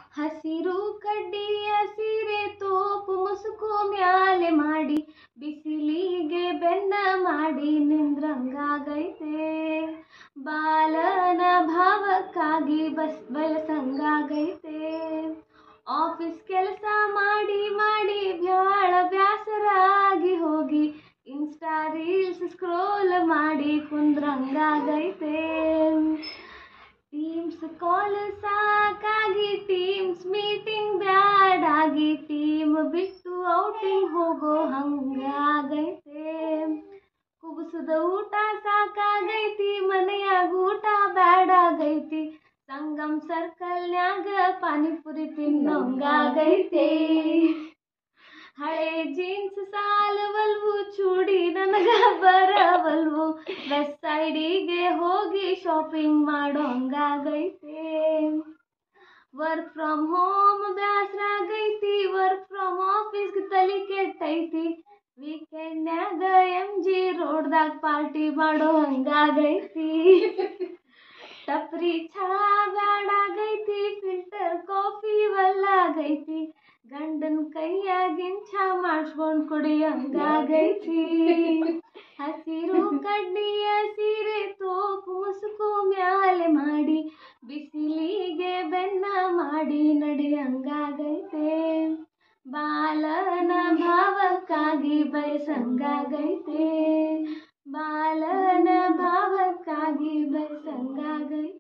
ಹಸಿರು ಕಡ್ಡಿಯ ಸೀರೆ ತೋಪು ಮುಸುಕು ಮ್ಯಾಲೆ ಮಾಡಿ ಬಿಸಿಲಿಗೆ ಬೆನ್ನ ಮಾಡಿ ನಿಂದ್ರಂಗಾಗೈತೆ ಬಾಲನ ಭಾವಕ್ಕಾಗಿ ಬಸ್ ಬಯಸಂಗಾಗೈತೆ ಆಫೀಸ್ ಕೆಲಸ ಮಾಡಿ ಮಾಡಿ ಬ್ಯಾಳ ಬ್ಯಾಸರ ಆಗಿ ಹೋಗಿ ಇನ್ಸ್ಟಾ ರೀಲ್ಸ್ ಸ್ಕ್ರೋಲ್ ಮಾಡಿ ಕುಂದ್ರಂಗಾಗೈತೆ ಟೀಮ್ಸ್ ಕಾಲ್ ಸಾಕಾಗಿ ಟೀಮ್ಸ್ ಮೀಟಿಂಗ್ ಬ್ಯಾಡ್ ಆಗಿ ಟೀಮ್ ಬಿಟ್ಟು ಔಟಿಂಗ್ ಹೋಗೋ ಹಂಗಾಗೈತೆ ಕುಬುಸದ ಊಟ ಸಾಕಾಗೈತಿ ಮನೆಯಾಗ ಊಟ ಬ್ಯಾಡ್ ಆಗೈತಿ ಸಂಗಮ್ ಸರ್ಕಲ್ನ್ಯಾಗ ಪಾನಿಪುರಿ ತಿನ್ನೋಂಗಾಗೈತೆ ಹಳೆ ಜೀನ್ಸ್ ಸಾಲವಲ್ವು ಚೂಡಿ ನನಗ ಬರವಲ್ವು ವೆಸ್ಟ್ ಸೈಡಿಗೆ ಹೋಗಿ ಶಾಪಿಂಗ್ ಮಾಡೋಂಗಾಗೈತೆ ವರ್ಕ್ ಫ್ರಮ್ ಹೋಮ್ ಬ್ಯಾಸ್ರಾಗೈತಿ ವರ್ಕ್ ಫ್ರಮ್ ಆಫೀಸ್ಗೆ ತಲೆ ಕೆಟ್ಟೈತಿ ವೀಕೆಂಡ್ನ್ಯಾಗ ಎಮ್ ಜಿ ರೋಡ್ದಾಗ ಪಾರ್ಟಿ ಮಾಡೋ ಹಂಗಾಗೈತಿ ಟಪ್ರಿ ಚಹಾ ಬ್ಯಾಡಾಗೈತಿ ಫಿಲ್ಟರ್ ಕಾಫಿ ಒಲ್ಲಾಗೈತಿ ಗಂಡನ ಕೈಯಾಗಿನ್ ಚಹಾ ಮಾಡಿಸ್ಕೊಂಡು ಕುಡಿಯಂಗಾಗೈತಿ ಹಸಿರು ಕಡ್ಡಿಯ ಸೀರೆ ತೋಪು ಮುಸುಕು ಮ್ಯಾಲೆ ಮಾಡಿ ಬಿಸಿಲಿಗೆ ಬೆನ್ನ ಮಾಡಿ ನಡಿಯಂಗಾಗೈತೆ ಬಾಲನ ಭಾವಕ್ಕಾಗಿ ಬಯಸಂಗಾಗೈತೆ ಬಾಲನ ಭಾವಕ್ಕಾಗಿ ಬಯಸಂಗಾಗೈತೆ